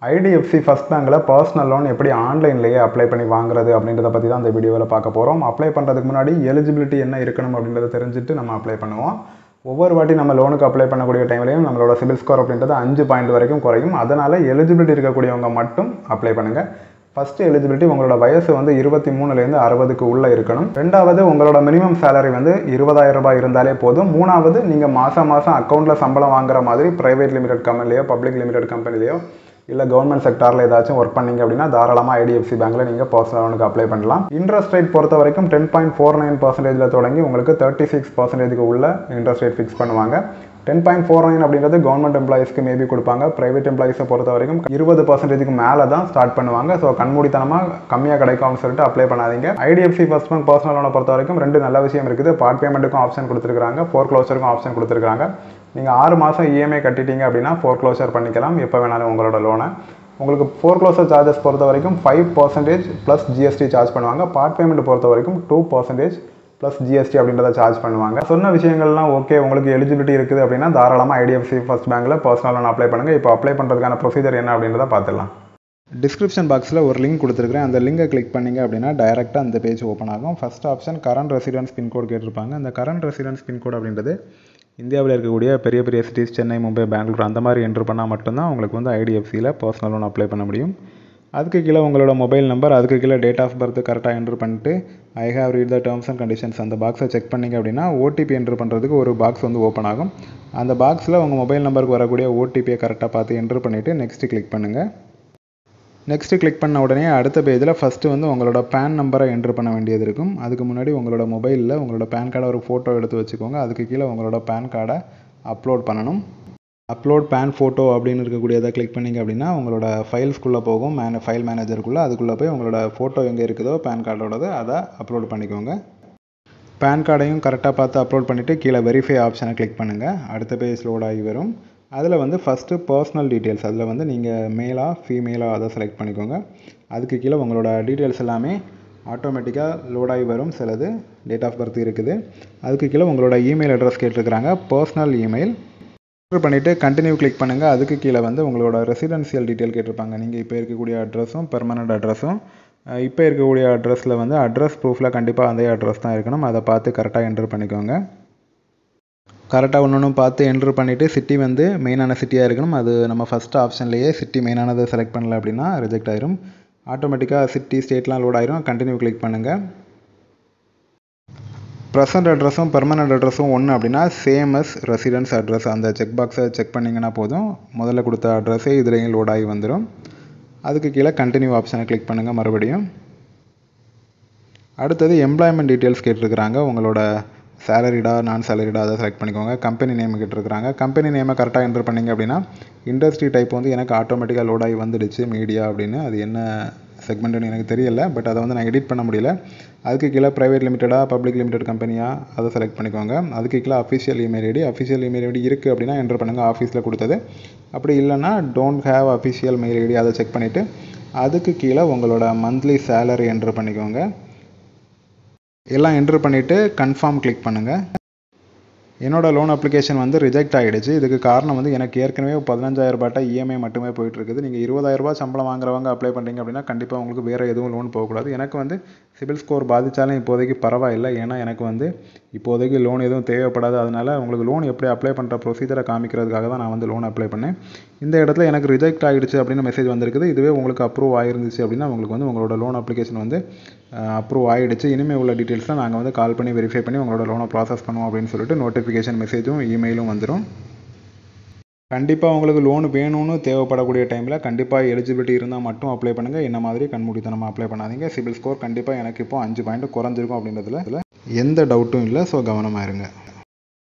IDFC first பேங்க்கில் personal loan எப்படி ஆன்லைன்லேயே அப்ளை பண்ணி வாங்குறது அப்படின்றத பற்றி தான் இந்த வீடியோவில் பார்க்க போகிறோம் அப்ளை பண்ணுறதுக்கு முன்னாடி எலிஜிபிலிட்டி என்ன இருக்கணும் அப்படின்றத தெரிஞ்சுட்டு நம்ம அப்ளை பண்ணுவோம் ஒவ்வொரு வாட்டி நம்ம லோனுக்கு அப்ளை பண்ணக்கூடிய டைம்லையும் நம்மளோட சிபில் ஸ்கோர் அப்படின்றது அஞ்சு பாயிண்ட் வரைக்கும் குறையும் அதனால் எலிஜிபிலிட்டி இருக்கக்கூடியவங்க மட்டும் அப்ளை பண்ணுங்கள் ஃபஸ்ட்டு எலிஜிபிலிட்டி உங்களோட வயசு வந்து இருபத்தி மூணுலேருந்து அறுபதுக்கு உள்ளே இருக்கணும் ரெண்டாவது உங்களோட மினிமம் சேலரி வந்து இருபதாயிரம் ரூபாய் இருந்தாலே போதும் மூணாவது நீங்கள் மாதம் மாதம் அக்கௌண்ட்டில் சம்பளம் வாங்குற மாதிரி ப்ரைவேட் லிமிடெட் கம்பெனிலையோ பப்ளிக் லிமிடெட் கம்பெனிலையோ இல்லை கவர்மெண்ட் செக்டாரில் ஏதாச்சும் ஒர்க் பண்ணீங்க அப்படின்னா தாராளமாக ஐடிஎஃப்சி பேங்க்கில் நீங்கள் பர்சனல் லோனுக்கு அப்ளை பண்ணலாம் இன்ட்ரெஸ்ட் ரேட் பொறுத்த வரைக்கும் டென் பாயிண்ட் ஃபோர் நைன் பர்சன்டேஜில் தொடங்கி உங்களுக்கு தேர்ட்டி சிக்ஸ் பர்சன்டேஜுக்கு உள்ள இன்ட்ரெஸ்ட் ரேட் ஃபிக்ஸ் பண்ணுவாங்க டென் பாயிண்ட் ஃபோர் நைன் அப்படின்றது கவர்மெண்ட் எம்ப்ளாயிஸ்க்கு மேபி கொடுப்பாங்க ப்ரைவேட் எம்ப்ளாயிஸை பொறுத்த வரைக்கும் இருபது பர்சன்டேஜுக்கு மேலே தான் ஸ்டார்ட் பண்ணுவாங்க ஸோ கண்மூடித்தனமாக கம்மியாக கிடைக்கும்னு சொல்லிட்டு அப்ளை பண்ணாதீங்க ஐடிஎஃப்சி ஃபர்ஸ்ட் பேங்க் பர்சனல் லோனை பொறுத்த வரைக்கும் ரெண்டு நல்ல விஷயம் இருக்குது பார்ட் பேமெண்ட்டுக்கும் ஆப்ஷன் கொடுத்துருக்காங்க ஃபோர் க்ளோஸருக்கும் ஆப்ஷன் கொடுத்துருக்காங்க நீங்கள் ஆறு மாதம் இஎம்ஐ கட்டிட்டீங்க அப்படின்னா ஃபோர் க்ளோஸர் பண்ணிக்கலாம் எப்போ வேணாலும் உங்களோட லோனை உங்களுக்கு ஃபோர் க்ளோஸர் சார்ஜஸ் பொறுத்த வரைக்கும் five percentage plus GST charge பண்ணுவாங்க பார்ட் பேமெண்ட் பொறுத்த வரைக்கும் டூ பர்சன்டேஜ் ப்ளஸ் ஜிஎஸ்டி அப்படின்றத சார்ஜ் பண்ணுவாங்க சொன்ன விஷயங்கள்லாம் ஓகே உங்களுக்கு எலிஜிபிலிட்டி இருக்குது அப்படின்னா தாராளமாக ஐடிஎஃப்சி ஃபர்ஸ்ட் பேங்க்கில் பர்சனல் லோன் அப்ளை பண்ணுங்கள் இப்போ அப்ளை பண்ணுறதுக்கான ப்ரொசீஜர் என்ன அப்படின்றத பார்த்துடலாம் டிஸ்கிரிப்ஷன் பாக்ஸில் ஒரு லிங்க் கொடுத்துருக்கேன் அந்த லிங்கை கிளிக் பண்ணிங்க அப்படின்னா டைரெக்டாக அந்த பேஜ் ஓப்பன் ஆகும் first option current residence pincode கேட்டிருப்பாங்க அந்த கரண்ட் ரெசிடென்ஸ் பின்கோட் அப்படின்றது இந்தியாவில் இருக்கக்கூடிய பெரிய பெரிய சிட்டிஸ் சென்னை மும்பை பெங்களூர் அந்த மாதிரி என்ட்ரு பண்ணால் மட்டும்தான் உங்களுக்கு வந்து ஐடிஎஃப்சியில் பர்சனல் லோன் அப்ளை பண்ண முடியும் அதுக்கு கீழே உங்களோட மொபைல் நம்பர் அதுக்கு கீழே டேட் ஆஃப் பர்த் கரெக்டாக என்ட்ரு பண்ணிட்டு I have read the terms and conditions அந்த பாக்ஸை செக் பண்ணிங்க அப்படின்னா ஓடிபி என்ட்ரு பண்ணுறதுக்கு ஒரு பாக்ஸ் வந்து ஓப்பன் ஆகும் அந்த பாக்ஸில் உங்கள் மொபைல் நம்பருக்கு வரக்கூடிய ஓடிபியை கரெக்டாக பார்த்து என்ட்ரு பண்ணிவிட்டு நெக்ஸ்ட்டு கிளிக் பண்ணுங்கள் நெக்ஸ்ட்டு கிளிக் பண்ண உடனே அடுத்த பேஜில் ஃபஸ்ட்டு வந்து உங்களோட பேன் நம்பரை என்ட்ரு பண்ண வேண்டியது இருக்கும் அதுக்கு முன்னாடி உங்களோட மொபைலில் உங்களோட பேன் கார்டை ஒரு ஃபோட்டோ எடுத்து வச்சுக்கோங்க அதுக்கு கீழே உங்களோட பேன் கார்டை அப்லோட் பண்ணணும் அப்லோட் பேன் ஃபோட்டோ அப்படின்னு இருக்கக்கூடியதை கிளிக் பண்ணிங்க அப்படின்னா உங்களோட ஃபைல்ஸ்குள்ளே போகும் மேன ஃபைல் மேனேஜருக்குள்ளே அதுக்குள்ளே போய் உங்களோட ஃபோட்டோ எங்கே இருக்குதோ பேன் கார்டோடது அதை அப்லோட் பண்ணிக்கோங்க பேன் கார்டையும் கரெக்டாக பார்த்து அப்லோட் பண்ணிவிட்டு கீழே வெரிஃபை ஆப்ஷனை கிளிக் பண்ணுங்கள் அடுத்த பேஜ் லோட் ஆகி வரும் அதில் வந்து ஃபஸ்ட்டு பர்சனல் டீட்டெயில்ஸ் அதில் வந்து நீங்கள் மேலா ஃபீமேலா அதை செலக்ட் பண்ணிக்கோங்க அதுக்கு கீழே உங்களோட டீட்டெயில்ஸ் எல்லாமே ஆட்டோமேட்டிக்காக லோட் ஆகி வரும் சிலது டேட் ஆஃப் பர்த் இருக்குது அதுக்கு கீழே உங்களோட இமெயில் அட்ரஸ் கேட்டிருக்கிறாங்க பர்சனல் இமெயில் என்ட்ரு பண்ணிவிட்டு கண்டினியூ கிளிக் பண்ணுங்கள் அதுக்கு கீழே வந்து உங்களோட ரெசிடென்சியல் டீட்டெயில் கேட்டிருப்பாங்க நீங்கள் இப்போ இருக்கக்கூடிய அட்ரஸும் பெர்மனண்ட் அட்ரஸும் இப்போ இருக்கக்கூடிய அட்ரஸில் வந்து அட்ரஸ் ப்ரூஃபில் கண்டிப்பாக அதே அட்ரஸ் தான் இருக்கணும் அதை பார்த்து கரெக்டாக என்ட்ரு பண்ணிக்கோங்க கரெக்டாக ஒன்று ஒன்று பார்த்து என்ட்ரு பண்ணிவிட்டு சிட்டி வந்து மெயினான சிட்டியாக இருக்கணும் அது நம்ம ஃபஸ்ட் ஆப்ஷன்லேயே சிட்டி மெயினானதை செலக்ட் பண்ணல அப்படின்னா ரிஜெக்ட் ஆயிரும் ஆட்டோமேட்டிக்காக சிட்டி ஸ்டேட்லாம் லோட் ஆயிரும் கண்டினியூ கிளிக் பண்ணுங்கள் ப்ரெசன்ட் அட்ரஸும் பெர்மனண்ட் அட்ரஸும் ஒன்று அப்படின்னா சேமஸ் ரெசிடென்ஸ் அட்ரஸ் அந்த செக் பாக்ஸை செக் பண்ணிங்கன்னா போதும் முதல்ல கொடுத்த அட்ரஸே இதுலேயும் லோட் ஆகி வந்துடும் அதுக்கு கீழே கண்டினியூ ஆப்ஷனை கிளிக் பண்ணுங்கள் மறுபடியும் அடுத்தது எம்ப்ளாய்மெண்ட் டீட்டெயில்ஸ் கேட்டிருக்கிறாங்க உங்களோட சேலரிடா நான் சேலரிடா அதை செலக்ட் பண்ணிக்கோங்க கம்பெனி நேம் கேட்டிருக்கிறாங்க கம்பெனி நேமை கரெக்டாக என்ட்ரு பண்ணிங்க அப்படின்னா இண்டஸ்ட்ரி டைப் வந்து எனக்கு ஆட்டோமேட்டிக்காக லோட் ஆகி வந்துடுச்சு மீடியா அப்படின்னு அது என்ன செக்மெண்ட்டுன்னு எனக்கு தெரியல பட் அதை வந்து நான் எடிட் பண்ண முடியல அதுக்கு கீழே ப்ரைவேட் லிமிட்டடாக பப்ளிக் லிமிடெட் கம்பெனியாக அதை செலக்ட் பண்ணிக்கோங்க அதுக்கு கீழே official email ID official email ID இருக்குது அப்படின்னா என்ட்ரு பண்ணுங்கள் ஆஃபீஸில் கொடுத்தது அப்படி இல்லைன்னா don't have official mail ID அதை செக் பண்ணிவிட்டு அதுக்கு கீழே உங்களோட மந்த்லி சேலரி என்ட்ரு பண்ணிக்கோங்க எல்லாம் என்ட்ரு பண்ணிவிட்டு கன்ஃபார்ம் கிளிக் பண்ணுங்கள் என்னோடய லோன் அப்ளிகேஷன் வந்து ரிஜெக்ட் ஆகிடுச்சு இதுக்கு காரணம் வந்து எனக்கு ஏற்கனவே பதினஞ்சாயிரம் ரூபாய்ட்ட இஎம்ஐ மட்டுமே போயிட்டுருக்குது நீங்கள் இருபதாயிரரூபா சம்பளம் வாங்குறவங்க அப்ளை பண்ணுறீங்க அப்படின்னா கண்டிப்பாக உங்களுக்கு வேறு எதுவும் லோன் போகக்கூடாது எனக்கு வந்து சிபில் ஸ்கோர் பாதித்தாலும் இப்போதைக்கு பரவாயில்லை ஏன்னா எனக்கு வந்து இப்போதைக்கு லோன் எதுவும் தேவைப்படாது அதனால் உங்களுக்கு லோன் எப்படி அப்ளை பண்ணுற ப்ரொசீஜரை காமிக்கிறதுக்காக தான் நான் வந்து லோன் அப்ளை பண்ணேன் இந்த இடத்துல எனக்கு ரிஜெக்ட் ஆகிடுச்சு அப்படின்னு மெசேஜ் வந்திருக்குது இதுவே உங்களுக்கு அப்ரூவ் ஆகிருந்துச்சு அப்படின்னா உங்களுக்கு வந்து உங்களோட லோன் அப்ளிகேஷன் வந்து அப்ரூவ் ஆகிடுச்சு இனிமேல் உள்ள டீட்டெயில்ஸ்லாம் நாங்கள் வந்து கால் பண்ணி வெரிஃபை பண்ணி உங்களோட லோனை ப்ராசஸ் பண்ணுவோம் அப்படின்னு சொல்லிட்டு நோட்டிஃபிகேஷன் மெசேஜும் இமெயிலும் வந்துடும் கண்டிப்பாக உங்களுக்கு லோன் வேணும்னு தேவைப்படக்கூடிய டைமில் கண்டிப்பாக எலிஜிபிலிட்டி இருந்தால் மட்டும் அப்ளை பண்ணுங்கள் என்ன மாதிரி கண்மூடித்தனமாக அப்ளை பண்ணாதீங்க சிபில் ஸ்கோர் கண்டிப்பாக எனக்கு இப்போ அஞ்சு பாயிண்ட் குறைஞ்சிருக்கும் அப்படின்றதுல எந்த டவுட்டும் இல்லை ஸோ கவனமாக இருங்க